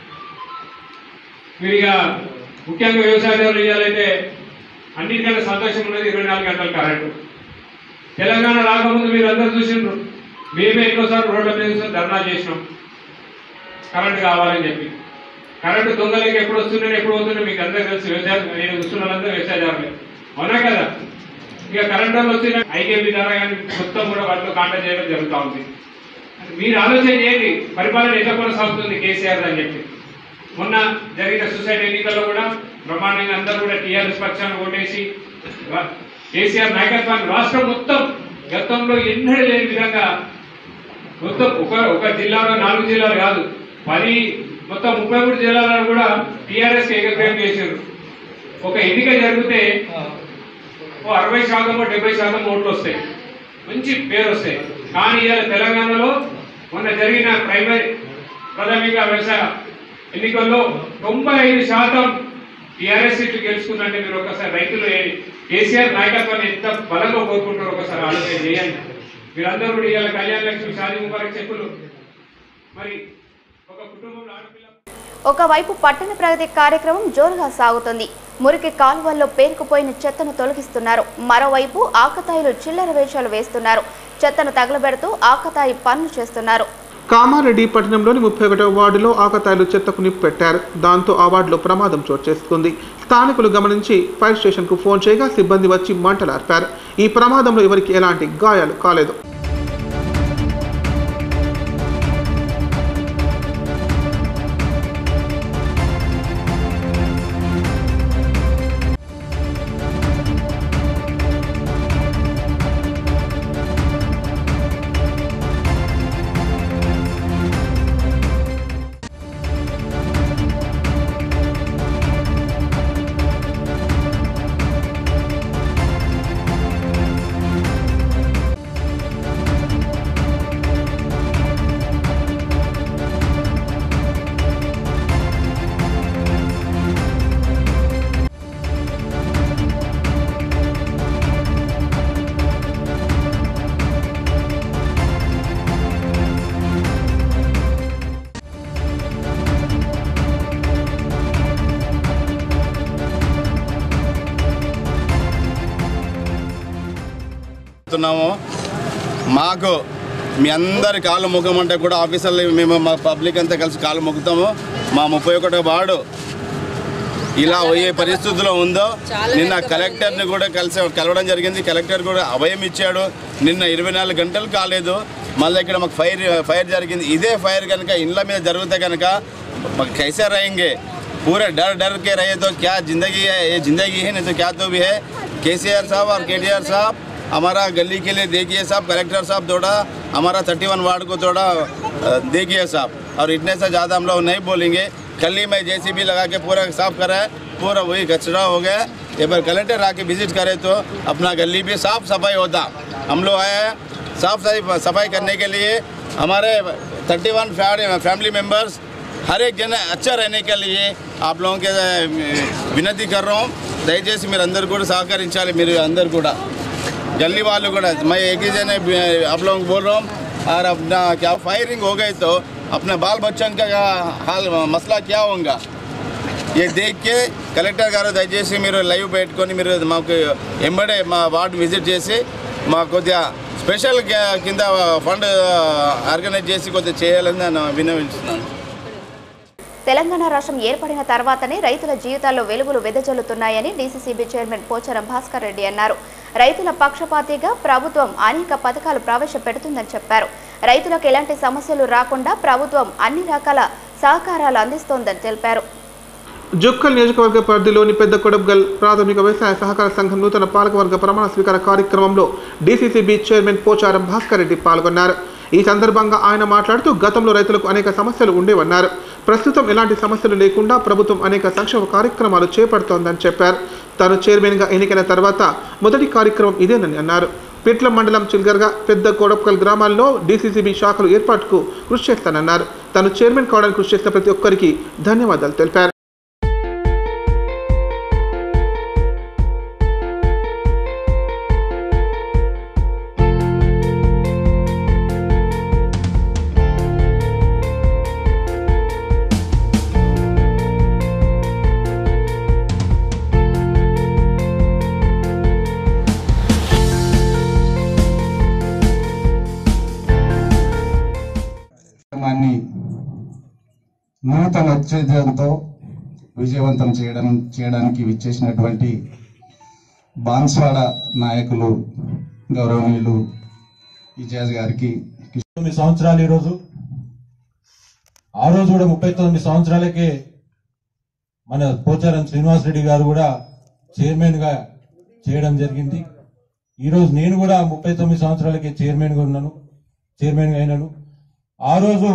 J: మీరు ఇక ముఖ్యంగా వ్యవసాయదారులు ఇవ్వాలైతే అన్నిటికంటే సంతోషం ఉన్నది ఇరవై నాలుగు గంటల కరెంటు తెలంగాణ రాకముందు మీరు అందరూ చూసిండ్రు మేమే ఎన్నోసార్లు రోడ్ల మీద కూర్చొని ధర్నా చేసినాం కరెంటు కావాలని చెప్పి కరెంటు దొంగలకి ఎప్పుడు వస్తున్నాయి ఎప్పుడు పోతున్నాయి మీకు అందరూ తెలుసు వ్యవసాయం నేను చూస్తున్న వాళ్ళందరూ వ్యవసాయదారులే అవునా కదా ఇక కరెంట్ వాళ్ళు వచ్చిన ఐకేపీ ద్వారా కానీ మొత్తం కూడా వాటిలో కాంటాక్ట్ చేయడం జరుగుతూ ఉంది మీరు ఆలోచన చేయండి పరిపాలన ఎట్లా కొనసాగుతుంది కేసీఆర్ అని చెప్పి మొన్న జరిగిన సొసైటీ ఎన్నికల్లో కూడా బ్రహ్మాండంగా అందరూ కూడా టీఆర్ఎస్ పక్షాన్ని ఓటేసి రా- కేసీఆర్ నాయకత్వాన్ని రాష్ట్రం మొత్తం గతంలో ఎన్నడూ లేని విధంగా మొత్తం ఒక ఒక జిల్లాలో నాలుగు జిల్లాలు కాదు పది మొత్తం ముప్పై మూడు జిల్లాలను కూడా టీఆర్ఎస్ ఏకగ్రహం చేశారు ఒక ఎన్నిక జరిగితే ఓ అరవై శాతం డెబ్బై శాతం ఓట్లు వస్తాయి మంచి పేరు వస్తాయి కానీ ఇవాళ తెలంగాణలో మొన్న జరిగిన ప్రైమరీ ప్రాథమిక వ్యవసాయ ఎన్నికల్లో తొంభై ఐదు శాతం టీఆర్ఎస్ సీట్లు గెలుచుకుందంటే మీరు ఒకసారి రైతులు ఏ- కేసీఆర్ నాయకత్వాన్ని ఎంత బలంగా కోరుకుంటారో ఒకసారి ఆలోచన చేయండి మీరందరూ కూడా ఇవాళ కళ్యాణ లక్ష్మి షాదీ ముబారక్ చెప్పులు మరి ఒక కుటుంబంలో ఆడపిల్ల
A: ఒకవైపు పట్టణ ప్రగతి కార్యక్రమం జోరుగా సాగుతుంది మురికి కాలువల్లో పేరుకుపోయిన చెత్తను తొలగిస్తున్నారు మరోవైపు ఆకతాయిలు చిల్లర వేషాలు వేస్తున్నారు చెత్తను తగలబెడుతూ ఆకతాయి పనులు చేస్తున్నారు
B: కామారెడ్డి పట్టణంలోని ముప్పై ఒకటవ వార్డులో ఆకతాయిలు చెత్తకు నిప్పు పెట్టారు దాంతో ఆ వార్డులో ప్రమాదం చోటు చేసుకుంది స్థానికులు గమనించి ఫైర్ స్టేషన్కు ఫోన్ చేయగా సిబ్బంది వచ్చి మంటలార్పారు ఈ ప్రమాదంలో ఎవరికి ఎలాంటి గాయాలు కాలేదు
F: చెప్తున్నాము మాకు మీ అందరి కాళ్ళు మొక్కమంటే కూడా ఆఫీసర్లు మేము మా పబ్లిక్ అంతా కలిసి కాళ్ళు మొక్కుతాము మా ముప్పై ఒకటో వార్డు ఇలా అయ్యే పరిస్థితిలో ఉందో నిన్న కలెక్టర్ని కూడా కలిసి కలవడం జరిగింది కలెక్టర్ కూడా అభయం ఇచ్చాడు నిన్న ఇరవై నాలుగు గంటలు కాలేదు మళ్ళీ ఇక్కడ మాకు ఫైర్ ఫైర్ జరిగింది ఇదే ఫైర్ కనుక ఇండ్ల మీద జరిగితే కనుక మాకు कैसे रहेंगे पूरे डर डर के रहे तो क्या जिंदगी है ये जिंदगी है नहीं तो क्या तो भी है के साहब और के साहब हमारा गली के लिए देखिए साहब कलेक्टर साहब थोड़ा हमारा थर्टी वन वार्ड को थोड़ा अ, देखिए साहब और इतने से ज़्यादा हम लोग नहीं बोलेंगे कल ही मैं जेसीबी लगा के पूरा साफ करा है पूरा वही कचरा हो गया एक बार कलेक्टर आके विजिट करे तो अपना गली भी साफ सफाई होता हम लोग आए हैं साफ सफाई सफाई करने के लिए हमारे थर्टी वन फैमिली मेम्बर्स हर एक जन अच्छा रहने के लिए आप लोगों के अ, विनती कर रहा हूँ దయచేసి మీరు అందరు కూడా సహకరించాలి మీరు అందరు కూడా गली वालों को मैं एक ही जने आप लोगों को बोल रहा हूँ और अपना क्या फायरिंग हो गई तो अपने बाल बच्चों का क्या हाल मसला क्या होगा ये देख के కలెక్టర్ గారు దయచేసి మీరు లైవ్ పెట్టుకొని మీరు మాకు ఎంబడే మా వార్డు విజిట్ చేసి మా కొద్దిగా స్పెషల్ కింద ఫండ్ ఆర్గనైజ్ చేసి కొద్దిగా చేయాలని నేను విన్నవిస్తున్నాను
A: తెలంగాణ రాష్ట్రం ఏర్పడిన తర్వాతనే రైతుల జీవితాల్లో వెలుగులు వెదజల్లుతున్నాయని డీసీసీబీ చైర్మన్ పోచారం భాస్కర్ రెడ్డి అన్నారు రైతుల పక్షపాతిగా ప్రభుత్వం అనేక పథకాలు ప్రవేశపెడుతుందని చెప్పారు రైతులకు ఎలాంటి సమస్యలు రాకుండా ప్రభుత్వం అన్ని రకాల సహకారాలు అందిస్తోందని తెలిపారు
B: జుక్కల్ నియోజకవర్గ పరిధిలోని పెద్ద కొడబ్గల్ ప్రాథమిక వ్యవసాయ సహకార సంఘం నూతన పాలకవర్గ ప్రమాణ స్వీకార కార్యక్రమంలో డీసీసీబీ చైర్మన్ పోచారం భాస్కర్ రెడ్డి పాల్గొన్నారు ఈ సందర్భంగా ఆయన మాట్లాడుతూ గతంలో రైతులకు అనేక సమస్యలు ఉండేవన్నారు ప్రస్తుతం ఎలాంటి సమస్యలు లేకుండా ప్రభుత్వం అనేక సంక్షేమ కార్యక్రమాలు చేపడుతోందని చెప్పారు తాను చైర్మన్గా ఎన్నికైన తర్వాత మొదటి కార్యక్రమం ఇదేనని అన్నారు పిట్ల మండలం చిల్గర్గా పెద్ద కోడప్కల్ గ్రామాల్లో డీసీసీబీ శాఖలు ఏర్పాటుకు కృషి చేస్తానన్నారు తాను చైర్మన్ కావడానికి కృషి చేసిన ప్రతి ఒక్కరికి ధన్యవాదాలు తెలిపారు
K: కార్యక్రమాన్ని నూతన ఉత్తేజంతో విజయవంతం చేయడం చేయడానికి విచ్చేసినటువంటి బాన్స్వాడ నాయకులు గౌరవనీయులు ఇజాజ్ గారికి
L: తొమ్మిది సంవత్సరాలు ఈరోజు ఆ రోజు కూడా ముప్పై తొమ్మిది సంవత్సరాలకే మన పోచారం శ్రీనివాస్ రెడ్డి గారు కూడా చైర్మన్ గా చేయడం జరిగింది ఈరోజు నేను కూడా ముప్పై తొమ్మిది సంవత్సరాలకే చైర్మన్ గా ఉన్నాను చైర్మన్ గా అయినాను ఆ రోజు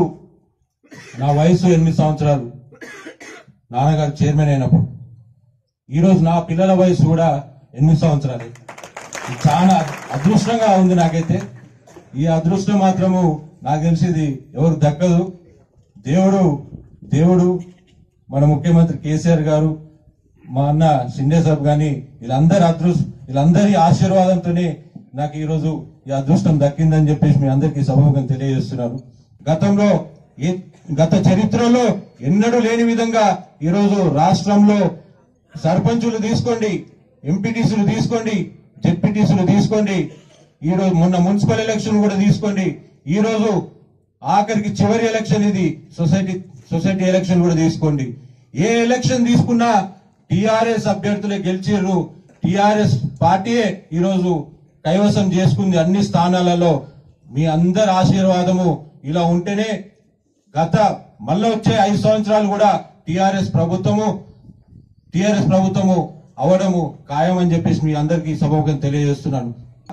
L: నా వయసు ఎనిమిది సంవత్సరాలు నాన్నగారు చైర్మన్ అయినప్పుడు ఈరోజు నా పిల్లల వయసు కూడా ఎనిమిది సంవత్సరాలు ఇది చాలా అదృష్టంగా ఉంది నాకైతే ఈ అదృష్టం మాత్రము నాకు తెలిసింది ఎవరు దక్కదు దేవుడు దేవుడు మన ముఖ్యమంత్రి కేసీఆర్ గారు మా అన్న షిండే సాబ్ గాని వీళ్ళందరి అదృష్ట వీళ్ళందరి ఆశీర్వాదంతోనే నాకు ఈ రోజు ఈ అదృష్టం దక్కిందని చెప్పేసి మీ అందరికీ సభముఖం తెలియజేస్తున్నాను గతంలో ఏ గత చరిత్రలో ఎన్నడూ లేని విధంగా ఈ రోజు రాష్ట్రంలో సర్పంచులు తీసుకోండి ఎంపీటీసీలు తీసుకోండి జెడ్పీటీసీలు తీసుకోండి ఈ రోజు మొన్న మున్సిపల్ ఎలక్షన్ కూడా తీసుకోండి ఈ రోజు ఆఖరికి చివరి ఎలక్షన్ ఇది సొసైటీ సొసైటీ ఎలక్షన్ కూడా తీసుకోండి ఏ ఎలక్షన్ తీసుకున్నా టిఆర్ఎస్ అభ్యర్థులే గెలిచిర్రు టిఆర్ఎస్ పార్టీయే ఈ రోజు కైవసం చేసుకుంది అన్ని స్థానాలలో మీ అందరి ఆశీర్వాదము ఇలా ఉంటేనే గత మళ్ళీ వచ్చే ఐదు సంవత్సరాలు కూడా టిఆర్ఎస్ ప్రభుత్వము టిఆర్ఎస్ ప్రభుత్వము అవడము ఖాయమని చెప్పేసి మీ అందరికీ సభముఖం తెలియజేస్తున్నాను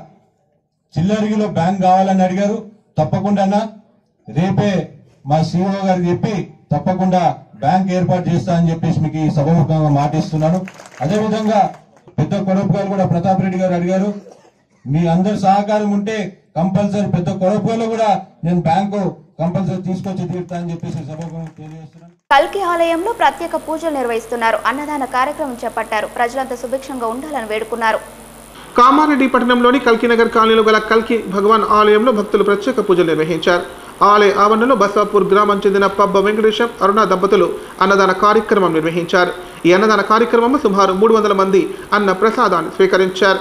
L: చిల్లరిగిలో బ్యాంక్ కావాలని అడిగారు తప్పకుండా అన్న రేపే మా సీఓ గారికి చెప్పి తప్పకుండా బ్యాంక్ ఏర్పాటు చేస్తా అని చెప్పేసి మీకు ఈ సభముఖంగా మాటిస్తున్నాను అదేవిధంగా పెద్ద కొరపు గారు కూడా ప్రతాప్ రెడ్డి గారు అడిగారు మీ అందరి సహకారం ఉంటే కంపల్సరీ పెద్ద కొరపులో కూడా నేను బ్యాంకు కంపల్సరీ తీసుకొచ్చి తీరుతా అని చెప్పేసి సభముఖంగా తెలియజేస్తున్నాను
A: కల్కి ఆలయంలో ప్రత్యేక పూజలు నిర్వహిస్తున్నారు అన్నదాన కార్యక్రమం చేపట్టారు ప్రజలంతా సుభిక్షంగా ఉండాలని వేడుకున్నారు
B: కామారెడ్డి పట్టణంలోని కల్కినగర్ కాలనీలో గల కల్కి భగవాన్ ఆలయంలో భక్తులు ప్రత్యేక పూజలు నిర్వహించారు ఆలయ ఆవరణలో బసాపూర్ గ్రామం చెందిన పబ్బ వెంకటేశం అరుణ దంపతులు అన్నదాన కార్యక్రమం నిర్వహించారు ఈ అన్నదాన కార్యక్రమంలో సుమారు మూడు వందల మంది అన్న ప్రసాదాన్ని స్వీకరించారు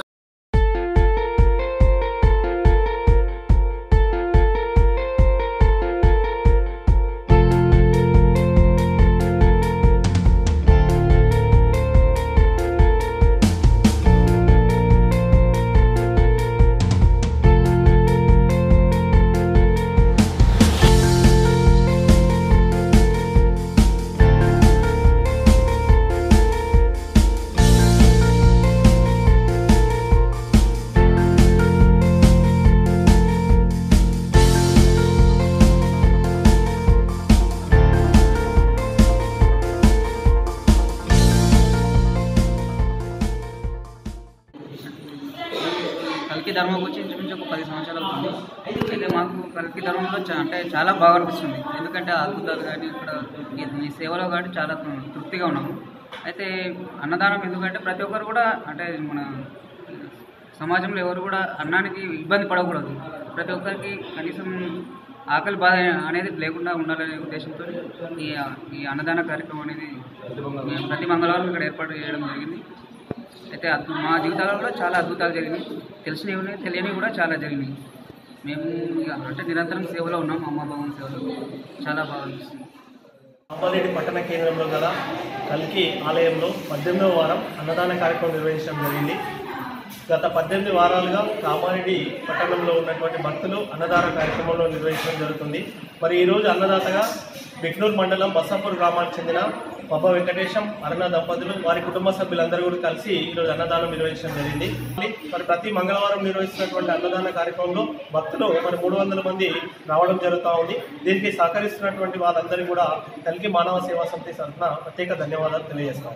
M: కల్కి ధర్మం వచ్చి ఇంచుమించు ఒక పది సంవత్సరాలు అవుతుంది అయితే మాకు కల్కి ధర్మంలో చా- అంటే చాలా బాగా అనిపిస్తుంది ఎందుకంటే ఆ అద్భుతాలు కానీ ఇక్కడ ఈ- ఈ సేవలో కానీ చాలా తృ- తృప్తిగా ఉన్నాము అయితే అన్నదానం ఎందుకంటే ప్రతి ఒక్కరు కూడా అంటే మన సమాజంలో ఎవరు కూడా అన్నానికి ఇబ్బంది పడకూడదు ప్రతి ఒక్కరికి కనీసం ఆకలి బాధ అనేది లేకుండా ఉండాలనే ఉద్దేశంతో ఈ ఈ అన్నదాన కార్యక్రమం అనేది మేము ప్రతి మంగళవారం ఇక్కడ ఏర్పాటు చేయడం జరిగింది అయితే అద్భు- మా జీవితాలలో కూడా చాలా అద్భుతాలు జరిగినాయి తెలిసినవి ఉన్నాయి తెలియనివి కూడా చాలా జరిగినాయి మేము ఇక అంటే నిరంతరం సేవలో ఉన్నాం అమ్మ భవన్ సేవలో చాలా బాగా అనిపిస్తుంది
N: అమ్మారెడ్డి పట్టణ కేంద్రంలో గల కల్కి ఆలయంలో పద్దెనిమిదవ వారం అన్నదాన కార్యక్రమం నిర్వహించడం జరిగింది గత పద్దెనిమిది వారాలుగా కామారెడ్డి పట్టణంలో ఉన్నటువంటి భక్తులు అన్నదాన కార్యక్రమంలో నిర్వహించడం జరుగుతుంది మరి ఈరోజు అన్నదాతగా బిక్నూర్ మండలం బసాపూర్ గ్రామానికి చెందిన పబ్బ వెంకటేశం అరుణ దంపతులు వారి కుటుంబ సభ్యులందరూ కూడా కలిసి ఈరోజు అన్నదానం నిర్వహించడం జరిగింది మరి ప్రతి మంగళవారం నిర్వహిస్తున్నటువంటి అన్నదాన కార్యక్రమంలో భక్తులు మరి మూడు వందల మంది రావడం జరుగుతూ ఉంది దీనికి సహకరిస్తున్నటువంటి వాళ్ళందరికీ కూడా కలిగి మానవ సేవా సమితి తరఫున ప్రత్యేక ధన్యవాదాలు తెలియజేస్తాం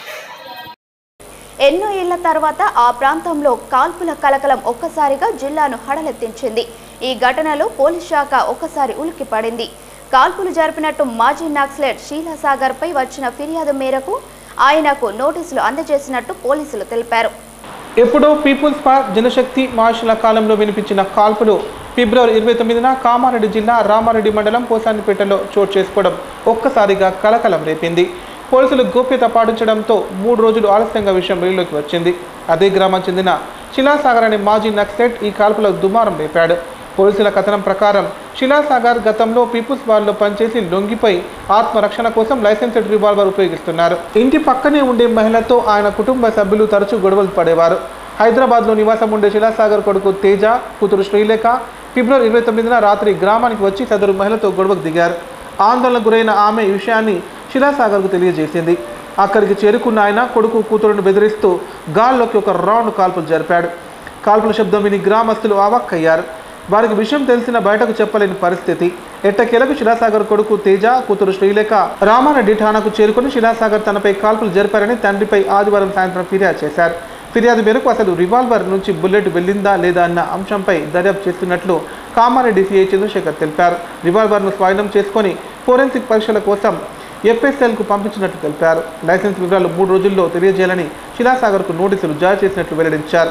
A: ఎన్నో ఏళ్ల తర్వాత ఆ ప్రాంతంలో కాల్పుల కలకలం ఒక్కసారిగా జిల్లాను హడలెత్తించింది ఈ ఘటనలో పోలీస్ శాఖ ఒక్కసారి ఉలిక్కిపడింది కాల్పులు జరిపినట్టు మాజీ నక్సలైట్ షీలాసాగర్ పై వచ్చిన ఫిర్యాదు మేరకు ఆయనకు నోటీసులు అందజేసినట్టు పోలీసులు తెలిపారు
B: ఎప్పుడో పీపుల్స్ పార్క్ జనశక్తి మహాశిల కాలంలో వినిపించిన కాల్పులు ఫిబ్రవరి ఇరవై తొమ్మిదిన కామారెడ్డి జిల్లా రామారెడ్డి మండలం పోసానిపేటలో చోటు చేసుకోవడం ఒక్కసారిగా కలకలం రేపింది పోలీసులు గోప్యత పాటించడంతో మూడు రోజులు ఆలస్యంగా విషయం వెలుగులోకి వచ్చింది అదే గ్రామం చెందిన శిలాసాగర్ అనే మాజీ నక్సలైట్ ఈ కాల్పులకు దుమారం రేపాడు పోలీసుల కథనం ప్రకారం శిలాసాగర్ గతంలో పీపుల్స్ బార్లో పనిచేసి లొంగిపోయి ఆత్మరక్షణ కోసం లైసెన్స్డ్ రివాల్వర్ ఉపయోగిస్తున్నారు ఇంటి పక్కనే ఉండే మహిళతో ఆయన కుటుంబ సభ్యులు తరచూ గొడవలు పడేవారు హైదరాబాద్లో నివాసం ఉండే శిలాసాగర్ కొడుకు తేజ కూతురు శ్రీలేఖ ఫిబ్రవరి ఇరవై తొమ్మిదిన రాత్రి గ్రామానికి వచ్చి సదరు మహిళతో గొడవకు దిగారు ఆందోళనకు గురైన ఆమె ఈ విషయాన్ని శిలాసాగర్కు తెలియజేసింది అక్కడికి చేరుకున్న ఆయన కొడుకు కూతురును బెదిరిస్తూ గాల్లోకి ఒక రౌండ్ కాల్పులు జరిపాడు కాల్పుల శబ్దం విని గ్రామస్తులు అవాక్కయ్యారు వారికి విషయం తెలిసిన బయటకు చెప్పలేని పరిస్థితి ఎట్టకేలకు శిలాసాగర్ కొడుకు తేజ కూతురు శ్రీలేఖ రామారెడ్డి ఠాణాకు చేరుకుని శిలాసాగర్ తనపై కాల్పులు జరిపారని తండ్రిపై ఆదివారం సాయంత్రం ఫిర్యాదు చేశారు ఫిర్యాదు మేరకు అసలు రివాల్వర్ నుంచి బుల్లెట్ వెళ్ళిందా లేదా అన్న అంశంపై దర్యాప్తు చేస్తున్నట్లు కామారెడ్డి సిఐ చంద్రశేఖర్ తెలిపారు రివాల్వర్ను స్వాధీనం చేసుకొని ఫోరెన్సిక్ పరీక్షల కోసం ఎఫ్ఎస్ఎల్కు పంపించినట్లు తెలిపారు లైసెన్స్ వివరాలు మూడు రోజుల్లో తెలియజేయాలని శిలాసాగర్కు నోటీసులు జారీ చేసినట్లు వెల్లడించారు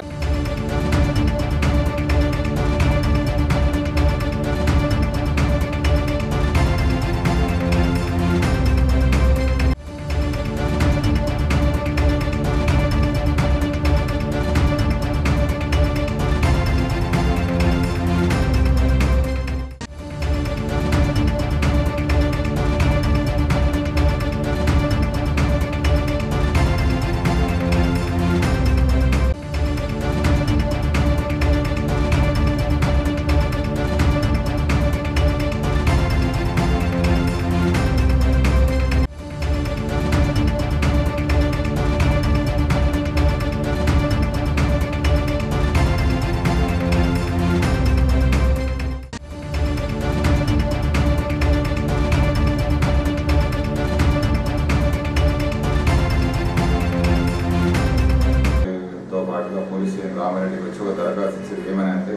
O: తో పాటుగా పోలీసులు రామారెడ్డికి వచ్చి ఒక దరఖాస్తు ఇచ్చింది ఏమని అంటే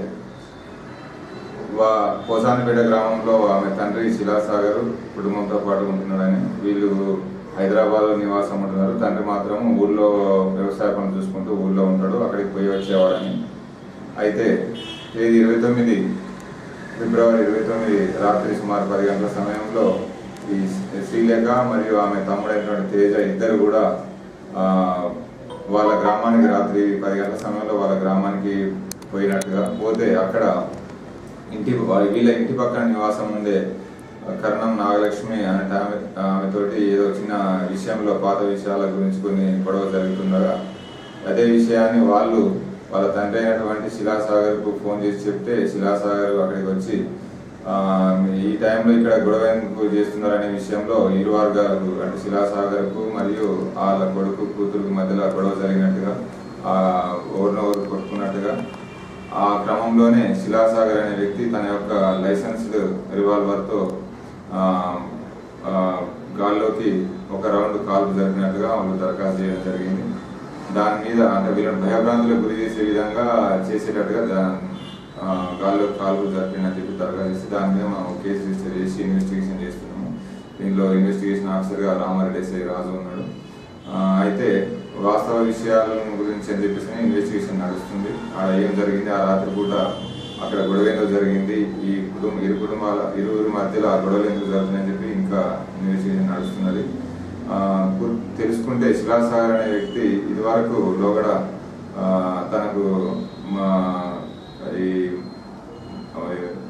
O: వా పోసానిపేట గ్రామంలో ఆమె తండ్రి శిలాసాగర్ కుటుంబంతో పాటు ఉంటున్నాడని వీళ్ళు హైదరాబాద్లో నివాసం ఉంటున్నారు తండ్రి మాత్రం ఊళ్ళో వ్యవసాయ పనులు చూసుకుంటూ ఊళ్ళో ఉంటాడు అక్కడికి పోయి వచ్చేవాడని అయితే తేదీ ఇరవై తొమ్మిది ఫిబ్రవరి ఇరవై తొమ్మిది రాత్రి సుమారు పది గంటల సమయంలో ఈ శ్రీలేఖ మరియు ఆమె తమ్ముడైనటువంటి తేజ ఇద్దరు కూడా ఆ, వాళ్ళ గ్రామానికి రాత్రి పది గంటల సమయంలో వాళ్ళ గ్రామానికి పోయినట్టుగా పోతే అక్కడ ఇంటి వా- వీళ్ళ ఇంటి పక్కన నివాసం ఉండే కర్ణం నాగలక్ష్మి అనే ఆమె ఆమెతోటి ఏదో చిన్న విషయంలో పాత విషయాల గురించి కొన్ని గొడవ జరుగుతుండగా అదే విషయాన్ని వాళ్ళు వాళ్ళ తండ్రి అయినటువంటి శిలాసాగర్కు ఫోన్ చేసి చెప్తే శిలాసాగర్ అక్కడికి వచ్చి ఆ, ఈ టైంలో ఇక్కడ గొడవ ఎందుకు చేస్తున్నారు అనే విషయంలో ఇరు వర్గాలకు అంటే శిలాసాగర్కు మరియు వాళ్ళ కొడుకు కూతురుకు మధ్యలో గొడవ జరిగినట్టుగా ఆ ఓరినోరు కొట్టుకున్నట్టుగా ఆ క్రమంలోనే శిలాసాగర్ అనే వ్యక్తి తన యొక్క లైసెన్స్డ్ రివాల్వర్తో ఆ, ఆ, గాల్లోకి ఒక రౌండ్ కాల్పు జరిపినట్టుగా వాళ్ళు దరఖాస్తు చేయడం జరిగింది దాని మీద అంటే వీళ్ళని భయభ్రాంతులకు గురి చేసే విధంగా చేసేటట్టుగా దా- ఆ, గాల్లో కాల్పు జరిపినని చెప్పి దరఖాస్తు చేసి దాని మీద మనం కేసు రిజిస్టర్ చేసి ఇన్వెస్టిగేషన్ చేస్తున్నాము దీనిలో ఇన్వెస్టిగేషన్ ఆఫీసర్గా రామారెడ్డి ఎస్ఐ రాజు ఉన్నాడు ఆ, అయితే వాస్తవ విషయాల గురించి అని చెప్పేసి ఇన్వెస్టిగేషన్ నడుస్తుంది ఆడ ఏం జరిగింది ఆ రాత్రి పూట అక్కడ గొడవ ఎందుకు జరిగింది ఈ కుటుంబ ఇరు కుటుంబాల ఇరువురి మధ్యలో ఆ గొడవలు ఎందుకు జరుగుతున్నాయని చెప్పి ఇంకా ఇన్వెస్టిగేషన్ నడుస్తున్నది ఆ, పు- తెలుసుకుంటే శిలాసాగర్ అనే వ్యక్తి ఇదివరకు లోగడ ఆ, తనకు మా ఈ ఆ,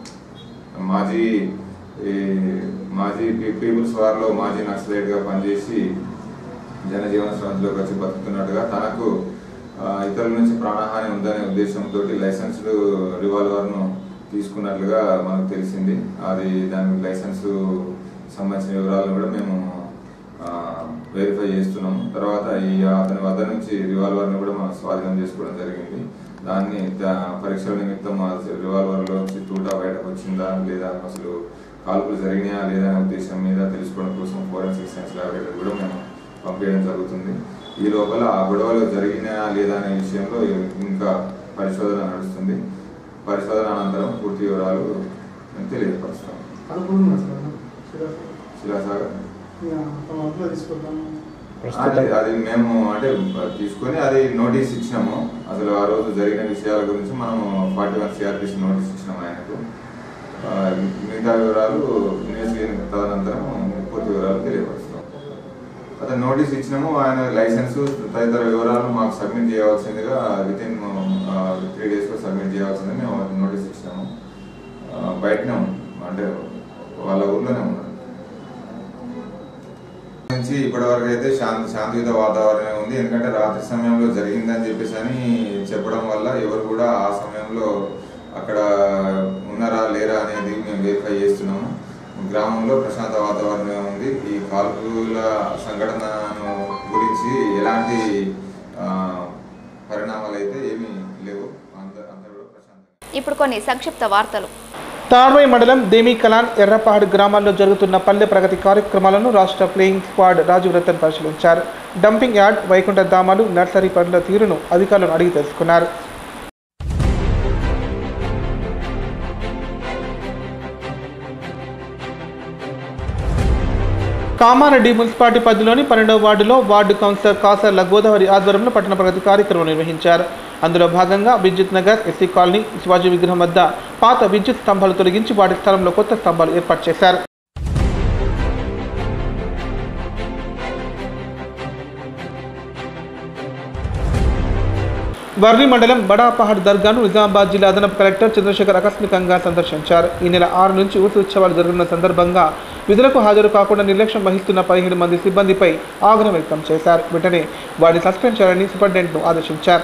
O: మాజీ ఈ మాజీ పీ- పీపుల్స్ వార్లో మాజీ నక్సలైట్గా పనిచేసి జనజీవన స్రవంతిలోకి వచ్చి బతుకుతున్నట్టుగా తనకు ఆ, ఇతరుల నుంచి ప్రాణహాని ఉందనే ఉద్దేశంతో లైసెన్స్డ్ రివాల్వర్ను తీసుకున్నట్లుగా మనకు తెలిసింది అది దానికి లైసెన్స్ సంబంధించిన వివరాలను కూడా మేము వెరిఫై చేస్తున్నాము తర్వాత ఈ అతని వద్ద నుంచి రివాల్వర్ని కూడా మనం స్వాధీనం చేసుకోవడం జరిగింది దాన్ని దా- పరీక్షల నిమిత్తం ఆ రివాల్వర్లో నుంచి తూటా బయటకు వచ్చిందా లేదా అసలు కాల్పులు జరిగినాయా లేదా అనే ఉద్దేశం మీద తెలుసుకోవడం కోసం ఫోరెన్సిక్ సైన్స్ ల్యాబొరేటరీ కూడా మేము పంపించడం జరుగుతుంది ఈ లోపల ఆ గొడవలు జరిగినాయా లేదా అనే విషయంలో ఇంకా పరిశోధన నడుస్తుంది పరిశోధన అనంతరం పూర్తి వివరాలు మేము తెలియపరుస్తాం శిలాసాగర్
P: అదుపులో తీసుకుంటాము
O: అది అది మేము అంటే తీసుకొని అది నోటీస్ ఇచ్చినాము అసలు ఆ రోజు జరిగిన విషయాల గురించి మనం ఫార్టీ వన్ సిఆర్పిసి నోటీస్ ఇచ్చినాము ఆయనకు ఆ, మిగతా వివరాలు న్యూస్ తదనంతరం పూర్తి వివరాలు తెలియపరుస్తాం అతను నోటీస్ ఇచ్చినాము ఆయన లైసెన్స్ తదితర వివరాలు మాకు సబ్మిట్ చేయవలసిందిగా విత్ ఇన్ త్రీ డేస్లో సబ్మిట్ చేయాల్సింది మేము నోటీస్ ఇచ్చినాము ఆ, బయటనే ఉన్నాం అంటే వాళ్ళ ఊర్లోనే ఉన్నాం నుంచి ఇప్పటి వరకు అయితే శాంతి శాంతియుత వాతావరణం ఉంది ఎందుకంటే రాత్రి సమయంలో జరిగిందని చెప్పేసి అని చెప్పడం వల్ల ఎవరు కూడా ఆ సమయంలో అక్కడ ఉన్నారా లేరా అనేది మేము వెరిఫై చేస్తున్నాము గ్రామంలో ప్రశాంత వాతావరణం ఉంది ఈ కాల్పుల సంఘటనను గురించి ఎలాంటి ఆ, పరిణామాలు అయితే ఏమీ లేవు అంత అందరూ కూడా ప్రశాంతంగా
A: ఇప్పుడు కొన్ని సంక్షిప్త వార్తలు
B: తాడ్వై మండలం దేమీకలాన్ ఎర్రపహాడ్ గ్రామాల్లో జరుగుతున్న పల్లె ప్రగతి కార్యక్రమాలను రాష్ట్ర ప్లేయింగ్ స్క్వాడ్ రాజు రతన్ పరిశీలించారు డంపింగ్ యార్డ్ వైకుంఠ ధామాలు నర్సరీ పనుల తీరును అధికారులను అడిగి తెలుసుకున్నారు కామారెడ్డి మున్సిపాలిటీ పరిధిలోని పన్నెండవ వార్డులో వార్డు కౌన్సిలర్ కాసర్ల గోదావరి ఆధ్వర్యంలో పట్టణ ప్రగతి కార్యక్రమం నిర్వహించారు అందులో భాగంగా విద్యుత్ నగర్ ఎస్సీ కాలనీ శివాజీ విగ్రహం వద్ద పాత విద్యుత్ స్తంభాలు తొలగించి వాటి స్థలంలో కొత్త స్తంభాలు ఏర్పాటు చేశారు వర్రి మండలం బడాపహాడ్ దర్గాను నిజామాబాద్ జిల్లా అదనపు కలెక్టర్ చంద్రశేఖర్ ఆకస్మికంగా సందర్శించారు ఈ నెల ఆరు నుంచి ఊసి ఉత్సవాలు జరుగుతున్న సందర్భంగా విధులకు హాజరు కాకుండా నిర్లక్ష్యం వహిస్తున్న పదిహేడు మంది సిబ్బందిపై ఆగ్రహం వ్యక్తం చేశారు వెంటనే వారిని సస్పెండ్ చేయాలని సూపరింటెండెంట్ను ఆదేశించారు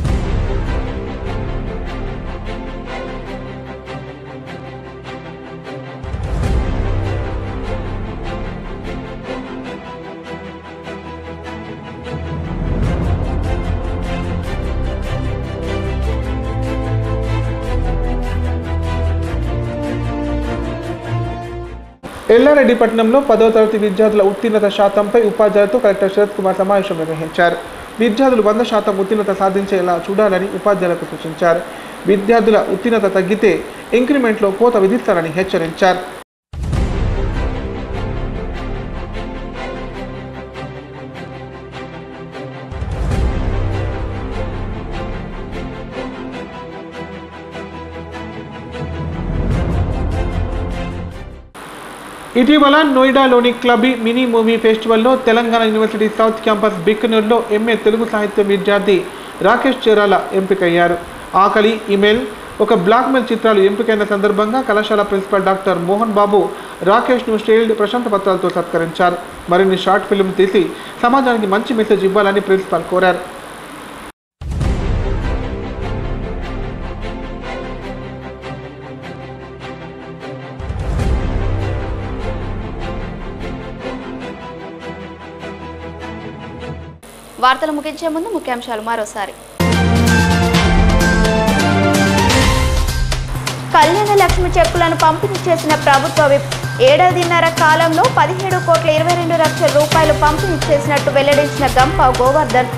B: ఎల్లారెడ్డిపట్నంలో పదవ తరగతి విద్యార్థుల ఉత్తీర్ణత శాతంపై ఉపాధ్యాయులతో కలెక్టర్ శరత్ కుమార్ సమావేశం నిర్వహించారు విద్యార్థులు వంద శాతం ఉత్తీర్ణత సాధించేలా చూడాలని ఉపాధ్యాయులకు సూచించారు విద్యార్థుల ఉత్తీర్ణత తగ్గితే ఇంక్రిమెంట్లో కోత విధిస్తారని హెచ్చరించారు ఇటీవల నోయిడాలోని క్లబీ మినీ మూవీ ఫెస్టివల్లో తెలంగాణ యూనివర్సిటీ సౌత్ క్యాంపస్ బిక్కనూరులో ఎంఏ తెలుగు సాహిత్య విద్యార్థి రాకేష్ చేరాల ఎంపికయ్యారు ఆకలి ఇమెయిల్ ఒక బ్లాక్ మెయిల్ చిత్రాలు ఎంపికైన సందర్భంగా కళాశాల ప్రిన్సిపల్ డాక్టర్ మోహన్ బాబు రాకేష్ను షీల్డ్ ప్రశంస పత్రాలతో సత్కరించారు మరిన్ని షార్ట్ ఫిల్మ్ తీసి సమాజానికి మంచి మెసేజ్ ఇవ్వాలని ప్రిన్సిపల్ కోరారు
A: వార్తలు ముగించే ముందు ముఖ్యాంశాలు మరోసారి కళ్యాణ లక్ష్మి చెక్కులను పంపిణీ చేసిన ప్రభుత్వ విప్ ఏడాదిన్నర కాలంలో పదిహేడు కోట్ల ఇరవై రెండు లక్షల రూపాయలు పంపిణీ చేసినట్టు వెల్లడించిన గంప గోవర్ధన్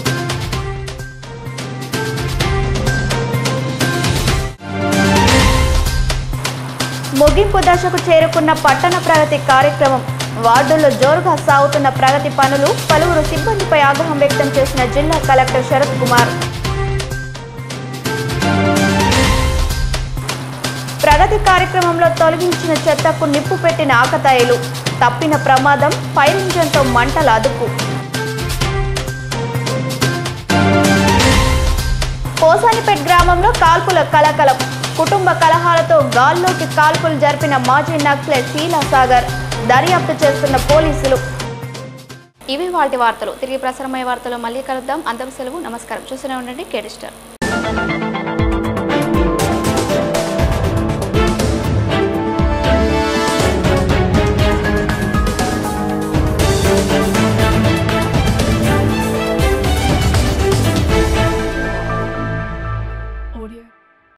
A: ముగింపు దశకు చేరుకున్న పట్టణ ప్రగతి కార్యక్రమం వార్డుల్లో జోరుగా సాగుతున్న ప్రగతి పనులు పలువురు సిబ్బందిపై ఆగ్రహం వ్యక్తం చేసిన జిల్లా కలెక్టర్ శరత్ కుమార్ ప్రగతి కార్యక్రమంలో తొలగించిన చెత్తకు నిప్పు పెట్టిన ఆకతాయిలు తప్పిన ప్రమాదం ఫైర్ ఇంజన్తో మంటల అదుపు పోసానిపేట్ గ్రామంలో కాల్పుల కలకలం కుటుంబ కలహాలతో గాల్లోకి కాల్పులు జరిపిన మాజీ నక్సలైట్ శీలా సాగర్ దర్యాప్తు చేస్తున్న పోలీసులు ఇవి వాటి వార్తలు తిరిగి ప్రసారమయ్యే వార్తలు మళ్ళీ కలుద్దాం అందరి సెలవు నమస్కారం చూస్తూనే ఉండండి కేడిస్టర్